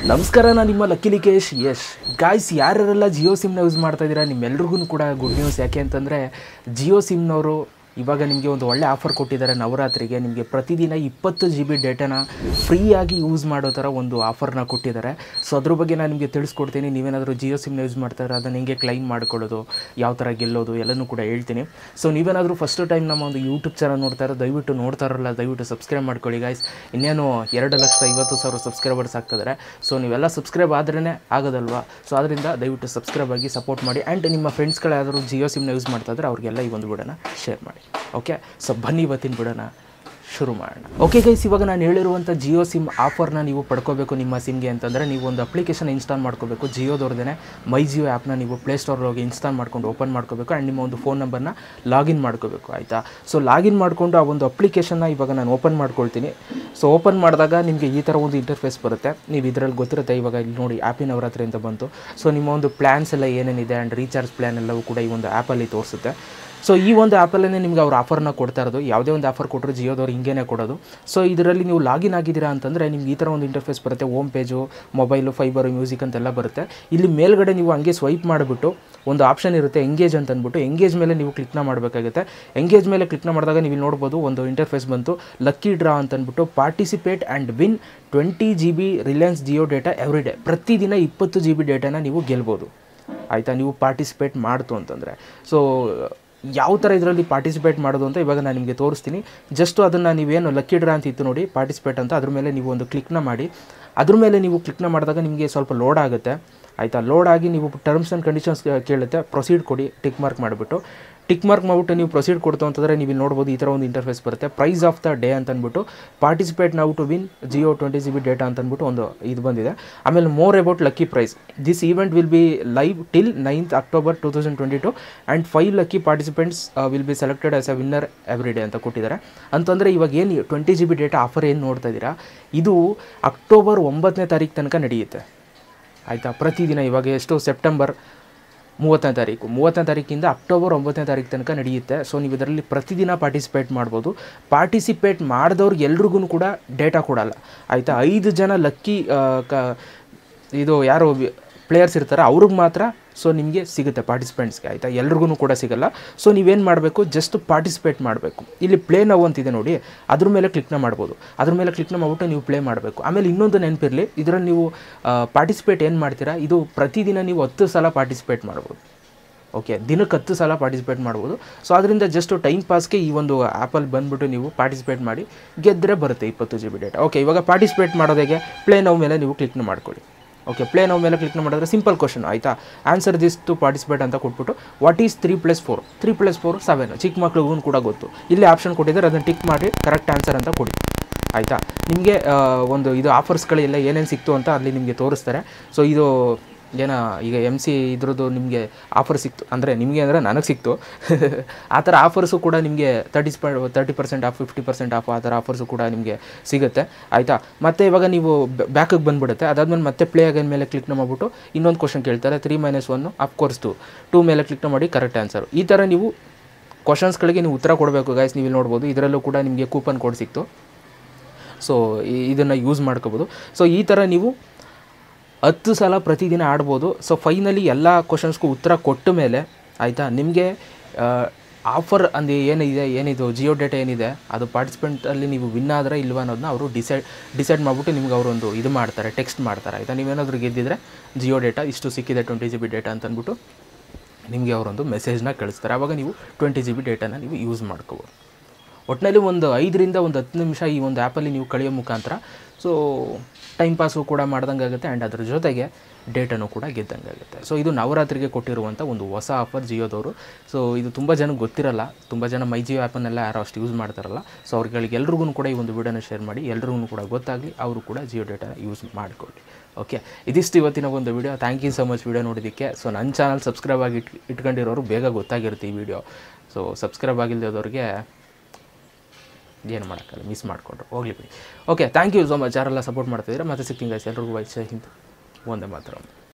ನಮಸ್ಕಾರ ನಾನು ನಿಮ್ಮ ಲಕ್ಕಿ ಲಿಕೇಶ್ ಯಶ್ ಗಾಯ್ಸ್ ಯಾರ್ಯಾರೆಲ್ಲ ಜಿಯೋ ಸಿಮ್ನ ಯೂಸ್ ಮಾಡ್ತಾ ಇದ್ದೀರಾ ನಿಮ್ಮೆಲ್ರಿಗೂ ಕೂಡ ಗುಡ್ ನ್ಯೂಸ್ ಯಾಕೆ ಅಂತಂದರೆ ಜಿಯೋ ಸಿಮ್ನವರು ಇವಾಗ ನಿಮಗೆ ಒಂದು ಒಳ್ಳೆ ಆಫರ್ ಕೊಟ್ಟಿದ್ದಾರೆ ನವರಾತ್ರಿಗೆ ನಿಮಗೆ ಪ್ರತಿದಿನ ಇಪ್ಪತ್ತು ಜಿ ಬಿ ಡೇಟಾನ ಫ್ರೀಯಾಗಿ ಯೂಸ್ ಮಾಡೋ ಥರ ಒಂದು ಆಫರ್ನ ಕೊಟ್ಟಿದ್ದಾರೆ ಸೊ ಅದ್ರ ಬಗ್ಗೆ ನಾನು ನಿಮಗೆ ತಿಳಿಸ್ಕೊಡ್ತೀನಿ ನೀವೇನಾದರೂ ಜಿಯೋ ಸಿಮ್ನ ಯೂಸ್ ಮಾಡ್ತಾರೆ ಅದನ್ನು ಹೆಂಗೆ ಕ್ಲೈಮ್ ಮಾಡ್ಕೊಳ್ಳೋದು ಯಾವ ಥರ ಗೆಲ್ಲೋದು ಎಲ್ಲನೂ ಕೂಡ ಹೇಳ್ತೀನಿ ಸೊ ನೀವೇನಾದರೂ ಫಸ್ಟ್ ಟೈಮ್ ನಮ್ಮ ಒಂದು ಯೂಟ್ಯೂಬ್ ಚಾನಲ್ ನೋಡ್ತಾ ಇರೋ ದಯವಿಟ್ಟು ನೋಡ್ತಾ ಇರಲ್ಲ ದಯವಿಟ್ಟು ಸಬ್ಸ್ಕ್ರೈಬ್ ಮಾಡ್ಕೊಳ್ಳಿ ಗಾಯ್ಸ್ ಇನ್ನೇನು ಎರಡು ಲಕ್ಷದ ಐವತ್ತು ಸಾವಿರ ಸಬ್ಸ್ಕ್ರೈಬರ್ಸ್ ಆಗ್ತಿದ್ದಾರೆ ಸೊ ನೀವೆಲ್ಲ ಸಬ್ಸ್ಕ್ರೈಬ್ ಆದ್ರೇ ಆಗೋದಲ್ವಾ ಸೊ ಅದರಿಂದ ದಯವಿಟ್ಟು ಸಬ್ಸ್ಕ್ರೈಬ್ ಆಗಿ ಸಪೋರ್ಟ್ ಮಾಡಿ ಆ್ಯಂಡ್ ನಿಮ್ಮ ಫ್ರೆಂಡ್ಸ್ಗಳು ಯಾರಾದರೂ ಜಿಯೋ ಸಿಮ್ನ ಯೂಸ್ ಮಾಡ್ತಾ ಇದ್ರೆ ಅವ್ರಿಗೆಲ್ಲ ಈ ಒಂದು ವಿಡಿಯೋನ ಶೇರ್ ಮಾಡಿ ಓಕೆ ಸೊ ಬನ್ನಿ ಇವತ್ತಿನ ವಿಡಿಯೋನ ಶುರು ಮಾಡೋಣ ಓಕೆ ಗೈಸ್ ಇವಾಗ ನಾನು ಹೇಳಿರುವಂಥ ಜಿಯೋ ಸಿಮ್ ಆಫರ್ನ ನೀವು ಪಡ್ಕೋಬೇಕು ನಿಮ್ಮ ಸಿಮ್ಗೆ ಅಂತಂದರೆ ನೀವು ಒಂದು ಅಪ್ಲಿಕೇಶನ್ ಇನ್ಸ್ಟಾಲ್ ಮಾಡ್ಕೋಬೇಕು ಜಿಯೋದವ್ರದೇ ಮೈ ಜಿಯೋ ಆ್ಯಪ್ನ ನೀವು ಪ್ಲೇಸ್ಟೋರ್ ಹೋಗಿ ಇನ್ಸ್ಟಾಲ್ ಮಾಡ್ಕೊಂಡು ಓಪನ್ ಮಾಡ್ಕೋಬೇಕು ಆ್ಯಂಡ್ ನಿಮ್ಮ ಒಂದು ಫೋನ್ ನಂಬರ್ನ ಲಾಗಿನ್ ಮಾಡ್ಕೋಬೇಕು ಆಯಿತಾ ಸೊ ಲಾಗಿನ್ ಮಾಡಿಕೊಂಡು ಆ ಒಂದು ಅಪ್ಲಿಕೇಶನ್ನ ಇವಾಗ ನಾನು ಓಪನ್ ಮಾಡ್ಕೊಳ್ತೀನಿ ಸೊ ಓಪನ್ ಮಾಡಿದಾಗ ನಿಮಗೆ ಈ ಥರ ಒಂದು ಇಂಟರ್ಫೇಸ್ ಬರುತ್ತೆ ನೀವು ಇದರಲ್ಲಿ ಗೊತ್ತಿರುತ್ತೆ ಇವಾಗ ಇಲ್ಲಿ ನೋಡಿ ಆ್ಯಪಿನ ನವರಾತ್ರಿ ಅಂತ ಬಂತು ಸೊ ನಿಮ್ಮ ಒಂದು ಪ್ಲ್ಯಾನ್ಸ್ ಎಲ್ಲ ಏನೇನಿದೆ ಆ್ಯಂಡ್ ರೀಚಾರ್ಜ್ ಪ್ಲ್ಯಾನ್ ಎಲ್ಲವೂ ಕೂಡ ಈ ಒಂದು ಆ್ಯಪಲ್ಲಿ ತೋರಿಸುತ್ತೆ ಸೊ ಈ ಒಂದು ಆ್ಯಪಲ್ಲೇ ನಿಮ್ಗೆ ಅವ್ರು ಆಫರ್ನ ಕೊಡ್ತಾ ಇರೋದು ಯಾವುದೇ ಒಂದು ಆಫರ್ ಕೊಟ್ಟರು ಜಿಯೋದವ್ರು ಹಿಂಗೇನೆ ಕೊಡೋದು ಸೊ ಇದರಲ್ಲಿ ನೀವು ಲಾಗಿನ್ ಆಗಿದ್ದೀರಾ ಅಂತಂದರೆ ನಿಮ್ಗೆ ಈ ಥರ ಒಂದು ಇಂಟರ್ಫೇಸ್ ಬರುತ್ತೆ home page mobile fibre music ಅಂತೆಲ್ಲ ಬರುತ್ತೆ ಇಲ್ಲಿ ಮೇಲ್ಗಡೆ ನೀವು ಹಂಗೆ ಸ್ವೈಪ್ ಮಾಡಿಬಿಟ್ಟು ಒಂದು ಆಪ್ಷನ್ ಇರುತ್ತೆ ಎಂಗೇಜ್ ಅಂತ ಅಂದ್ಬಿಟ್ಟು ಎಂಗೇಜ್ ಮೇಲೆ ನೀವು ಕ್ಲಿಕ್ನ ಮಾಡಬೇಕಾಗುತ್ತೆ ಎಂಗೇಜ್ ಮೇಲೆ ಕ್ಲಿಕ್ನ ಮಾಡಿದಾಗ ನೀವು ಇಲ್ಲಿ ನೋಡ್ಬೋದು ಒಂದು ಇಂಟರ್ಫೇಸ್ ಬಂತು ಲಕ್ಕಿ ಡ್ರಾ ಅಂತ ಅಂದ್ಬಿಟ್ಟು participate and win twenty G B Reliance Jio data every day ಪ್ರತಿದಿನ ಇಪ್ಪತ್ತು ಜಿ ಬಿ ಡೇಟಾನ ನೀವು ಗೆಲ್ಬೋದು ಆಯಿತಾ ನೀವು ಪಾರ್ಟಿಸಿಪೇಟ್ ಮಾಡ್ತು ಅಂತಂದರೆ ಸೊ ಯಾವ ಥರ ಇದರಲ್ಲಿ ಪಾರ್ಟಿಸಿಪೇಟ್ ಮಾಡೋದು ಅಂತ ಇವಾಗ ನಾನು ನಿಮಗೆ ತೋರಿಸ್ತೀನಿ ಜಸ್ಟ್ ಅದನ್ನು ನೀವೇನು ಲಕ್ಕಿ ಡ್ರಾ ಅಂತ ಇತ್ತು ನೋಡಿ ಪಾರ್ಟಿಸಿಪೇಟ್ ಅಂತ ಅದ್ರ ಮೇಲೆ ನೀವು ಒಂದು ಕ್ಲಿಕ್ನ ಮಾಡಿ ಅದ್ರ ಮೇಲೆ ನೀವು ಕ್ಲಿಕ್ನ ಮಾಡಿದಾಗ ನಿಮಗೆ ಸ್ವಲ್ಪ ಲೋಡ್ ಆಗುತ್ತೆ ಆಯಿತಾ ಲೋಡ್ ಆಗಿ ನೀವು ಟರ್ಮ್ಸ್ ಆ್ಯಂಡ್ ಕಂಡೀಷನ್ಸ್ ಕೇಳುತ್ತೆ ಪ್ರೊಸೀಡ್ ಕೊಡಿ ಟಿಕ್ ಮಾರ್ಕ್ ಮಾಡಿಬಿಟ್ಟು ಟಿಕ್ ಮಾರ್ಕ್ ಮಾಡಿಬಿಟ್ಟು ನೀವು ಪ್ರೊಸೀಡ್ ಕೊಡ್ತು ಅಂತಂದರೆ ನೀವು ಇಲ್ಲಿ ನೋಡ್ಬೋದು ಈ ಥರ ಒಂದು ಇಂಟರ್ಫೇಸ್ ಬರುತ್ತೆ ಪ್ರೈಸ್ ಆಫ್ ದ ಡೇ ಅಂತ ಅಂದ್ಬಿಟ್ಟು ಪಾರ್ಟಿಸಿಪೇಟ್ ನಾವು to win Jio twenty G B data ಅಂತ ಅಂದ್ಬಿಟ್ಟು ಒಂದು ಇದು ಬಂದಿದೆ ಆಮೇಲೆ more about lucky prize this event will be live till ninth October two thousand twenty two and five lucky participants will be selected as a winner every day ಅಂತ ಕೊಟ್ಟಿದ್ದಾರೆ ಅಂತಂದರೆ ಇವಾಗ ಏನು twenty G B data offer ಏನು ನೋಡ್ತಾ ಇದ್ದೀರಾ ಇದು October ಒಂಬತ್ತನೇ ತಾರೀಕು ತನಕ ನಡೆಯುತ್ತೆ ಆಯಿತಾ ಪ್ರತಿದಿನ ಇವಾಗ ಎಷ್ಟು ಸೆಪ್ಟೆಂಬರ್ ಮೂವತ್ತನೇ ತಾರೀಕು ಮೂವತ್ತನೇ ತಾರೀಕಿಂದ ಅಕ್ಟೋಬರ್ ಒಂಬತ್ತನೇ ತಾರೀಕು ತನಕ ನಡೆಯುತ್ತೆ ಸೊ ನೀವು ಇದರಲ್ಲಿ ಪ್ರತಿದಿನ ಪಾರ್ಟಿಸಿಪೇಟ್ ಮಾಡ್ಬೋದು ಪಾರ್ಟಿಸಿಪೇಟ್ ಮಾಡಿದವ್ರಿಗೆ ಎಲ್ರಿಗೂ ಕೂಡ ಡೇಟಾ ಕೊಡಲ್ಲ ಆಯಿತಾ ಐದು ಜನ ಲಕ್ಕಿ ಕ ಇದು ಯಾರು ಪ್ಲೇಯರ್ಸ್ ಇರ್ತಾರೆ ಅವ್ರಿಗೆ ಮಾತ್ರ ಸೊ ನಿಮಗೆ ಸಿಗುತ್ತೆ ಪಾರ್ಟಿಸಿಪೆಂಟ್ಸ್ಗೆ ಆಯಿತಾ ಎಲ್ರಿಗೂ ಕೂಡ ಸಿಗಲ್ಲ ಸೊ ನೀವೇನು ಮಾಡಬೇಕು ಜಸ್ಟ್ ಪಾರ್ಟಿಸಿಪೇಟ್ ಮಾಡಬೇಕು ಇಲ್ಲಿ ಪ್ಲೇ ನಾವು ಅಂತಿದೆ ನೋಡಿ ಅದ್ರ ಮೇಲೆ ಕ್ಲಿಕ್ನ ಮಾಡ್ಬೋದು ಅದ್ರ ಮೇಲೆ ಕ್ಲಿಕ್ನ ಮಾಡ್ಬಿಟ್ಟು ನೀವು ಪ್ಲೇ ಮಾಡಬೇಕು ಆಮೇಲೆ ಇನ್ನೊಂದು ನೆನಪಿರಲಿ ಇದರಲ್ಲಿ ನೀವು ಪಾರ್ಟಿಸಿಪೇಟ್ ಏನು ಮಾಡ್ತೀರಾ ಇದು ಪ್ರತಿದಿನ ನೀವು ಹತ್ತು ಸಲ ಪಾರ್ಟಿಸಿಪೇಟ್ ಮಾಡ್ಬೋದು ಓಕೆ ದಿನಕ್ಕೆ ಹತ್ತು ಸಲ ಪಾರ್ಟಿಸಿಪೇಟ್ ಮಾಡ್ಬೋದು ಸೊ ಅದರಿಂದ ಜಸ್ಟ್ ಟೈಮ್ ಪಾಸ್ಗೆ ಈ ಒಂದು ಆ್ಯಪಲ್ಲಿ ಬಂದುಬಿಟ್ಟು ನೀವು ಪಾರ್ಟಿಸಿಪೇಟ್ ಮಾಡಿ ಗೆದ್ದರೆ ಬರುತ್ತೆ ಇಪ್ಪತ್ತು ಜಿ ಬಿ ಡೇಟಾ ಓಕೆ ಇವಾಗ ಪಾರ್ಟಿಸಿಪೇಟ್ ಮಾಡೋದಾಗೆ ಪ್ಲೇ ನಾವು ಮೇಲೆ ನೀವು ಕ್ಲಿಕ್ನ ಮಾಡ್ಕೊಳ್ಳಿ ಓಕೆ ಪ್ಲೇ ನಾವು ಮೇಲೆ ಕ್ಲಿಕ್ ಮಾಡಿದ್ರೆ ಸಿಂಪಲ್ ಕ್ವಶನ್ ಆಯಿತಾ ಆನ್ಸರ್ ದಿಸ್ ಟು ಪಾರ್ಟಿಸಿಪೇಟ್ ಅಂತ ಕೊಟ್ಬಿಟ್ಟು what is three plus four three plus four seven ಚಿಕ್ಕ ಮಕ್ಳಿಗೂ ಕೂಡ ಗೊತ್ತು ಇಲ್ಲಿ ಆಪ್ಷನ್ ಕೊಟ್ಟಿದ್ದಾರೆ ಅದನ್ನು ಟಿಕ್ ಮಾಡಿ ಕರೆಕ್ಟ್ ಆನ್ಸರ್ ಅಂತ ಕೊಡಿ ಆಯಿತಾ ನಿಮಗೆ ಒಂದು ಇದು ಆಫರ್ಸ್ಗಳೆಲ್ಲ ಏನೇನು ಸಿಕ್ತು ಅಂತ ಅಲ್ಲಿ ನಿಮಗೆ ತೋರಿಸ್ತಾರೆ ಸೊ ಇದು ಏನ ಈಗ ಎಮ್ ಸಿ ಇದ್ರದ್ದು ನಿಮಗೆ ಆಫರ್ ಸಿಕ್ತು ಅಂದರೆ ನಿಮಗೆ ಅಂದರೆ ನನಗೆ ಸಿಕ್ತು ಆ ಥರ ಆಫರ್ಸು ಕೂಡ ನಿಮಗೆ ತರ್ಟಿ ಸ್ಪ thirty percent off fifty percent off ಆ ಥರ ಆಫರ್ಸು ಕೂಡ ನಿಮಗೆ ಸಿಗುತ್ತೆ ಆಯಿತಾ ಮತ್ತು ಇವಾಗ ನೀವು ಬ್ಯಾಕಿಗೆ ಬಂದುಬಿಡುತ್ತೆ ಅದಾದಮೇಲೆ ಮತ್ತೆ ಪ್ಲೇ ಆಗನ್ ಮೇಲೆ ಕ್ಲಿಕ್ನ ಮಾಡಿಬಿಟ್ಟು ಇನ್ನೊಂದು ಕ್ವಶನ್ ಕೇಳ್ತಾರೆ three minus one of course two two ಮೇಲೆ ಕ್ಲಿಕ್ನ ಮಾಡಿ ಕರೆಕ್ಟ್ ಆನ್ಸರ್ ಈ ಥರ ನೀವು ಕ್ವಶನ್ಸ್ಗಳಿಗೆ ನೀವು ಉತ್ತರ ಕೊಡಬೇಕು ಗಾಯ್ಸ್ ನೀವು ಇಲ್ಲಿ ನೋಡ್ಬೋದು ಇದರಲ್ಲೂ ಕೂಡ ನಿಮಗೆ ಕೂಪನ್ ಕೋಡ್ ಸಿಕ್ತು ಸೊ ಇದನ್ನು ಯೂಸ್ ಮಾಡ್ಕೋಬೋದು ಸೊ ಈ ಥರ ನೀವು ಹತ್ತು ಸಲ ಪ್ರತಿದಿನ ಆಡ್ಬೋದು ಸೊ ಫೈನಲಿ ಎಲ್ಲ ಕ್ವಶನ್ಸ್ಗೂ ಉತ್ತರ ಕೊಟ್ಟ ಮೇಲೆ ಆಯಿತಾ ನಿಮಗೆ ಆಫರ್ ಅಂದರೆ ಏನಿದೆ ಏನಿದು ಜಿಯೋ ಡೇಟಾ ಏನಿದೆ ಅದು ಪಾರ್ಟಿಸಿಪೆಂಟಲ್ಲಿ ನೀವು ವಿನ್ ಆದರೆ ಇಲ್ವಾ ಅನ್ನೋದನ್ನ ಅವರು ಡಿಸೈಡ್ ಡಿಸೈಡ್ ಮಾಡಿಬಿಟ್ಟು ನಿಮ್ಗೆ ಅವರೊಂದು ಇದು ಮಾಡ್ತಾರೆ ಟೆಕ್ಸ್ಟ್ ಮಾಡ್ತಾರೆ ಆಯಿತಾ ನೀವೇನಾದರೂ ಗೆದ್ದಿದ್ರೆ ಜಿಯೋ ಡೇಟಾ ಇಷ್ಟು ಸಿಕ್ಕಿದೆ ಟ್ವೆಂಟಿ ಜಿ ಬಿ ಡೇಟಾ ಅಂತ ಅಂದ್ಬಿಟ್ಟು ನಿಮಗೆ ಅವರೊಂದು ಮೆಸೇಜ್ನ ಕಳಿಸ್ತಾರೆ ಆವಾಗ ನೀವು ಟ್ವೆಂಟಿ ಜಿ ಬಿ ಡೇಟಾನ ನೀವು ಯೂಸ್ ಮಾಡ್ಕೋಬೋದು ಒಟ್ಟಿನಲ್ಲಿ ಒಂದು ಐದರಿಂದ ಒಂದು ಹತ್ತು ನಿಮಿಷ ಈ ಒಂದು ಆ್ಯಪಲ್ಲಿ ನೀವು ಕಳೆಯೋ ಮುಖಾಂತರ ಸೊ ಟೈಮ್ ಪಾಸು ಕೂಡ ಮಾಡ್ದಂಗೆ ಆಗುತ್ತೆ ಆ್ಯಂಡ್ ಅದ್ರ ಜೊತೆಗೆ ಡೇಟನು ಕೂಡ ಗೆದ್ದಂಗೆ ಆಗುತ್ತೆ ಸೊ ಇದು ನವರಾತ್ರಿಗೆ ಕೊಟ್ಟಿರುವಂಥ ಒಂದು ಹೊಸ ಆಫರ್ ಜಿಯೋದವರು ಸೊ ಇದು ತುಂಬ ಜನಕ್ಕೆ ಗೊತ್ತಿರಲ್ಲ ತುಂಬ ಜನ ಮೈ ಜಿಯೋ ಆ್ಯಪನ್ನೆಲ್ಲ ಯಾರು ಅಷ್ಟು ಯೂಸ್ ಮಾಡ್ತಾರಲ್ಲ ಸೊ ಅವ್ರಿಗೆ ಎಲ್ರಿಗೂ ಕೂಡ ಈ ಒಂದು ವಿಡಿಯೋನ ಶೇರ್ ಮಾಡಿ ಎಲ್ರಿಗೂ ಕೂಡ ಗೊತ್ತಾಗಲಿ ಅವರು ಕೂಡ ಜಿಯೋ ಡೇಟಾನ ಯೂಸ್ ಮಾಡಿಕೊಳ್ಳಿ ಓಕೆ ಇದಿಷ್ಟು ಇವತ್ತಿನ ಒಂದು video thank you so much video ನೋಡೋದಕ್ಕೆ ಸೊ ನನ್ನ ಚಾನಲ್ ಸಬ್ಸ್ಕ್ರೈಬ್ ಆಗಿ ಇಟ್ ಇಟ್ಕೊಂಡಿರೋರು ಬೇಗ ಗೊತ್ತಾಗಿರುತ್ತೆ ಈ ವಿಡಿಯೋ ಸೊ ಸಬ್ಸ್ಕ್ರೈಬ್ ಆಗಿಲ್ಲದವ್ರಿಗೆ ಏನು ಮಾಡೋಕ್ಕಲ್ಲ ಮಿಸ್ ಮಾಡಿಕೊಂಡ್ರು ಹೋಗ್ಲಿ ಬಿಡಿ okay thank you so much ಯಾರೆಲ್ಲ ಸಪೋರ್ಟ್ ಮಾಡ್ತಿದ್ದೀರಾ ಮತ್ತೆ ಸಿಗ್ತೀನಿ ಗೈಸ್ ಎಲ್ರಿಗೂ ವಯಸ್ಸು ಹಿಂದೆ ಒಂದೇ ಮಾತ್ರ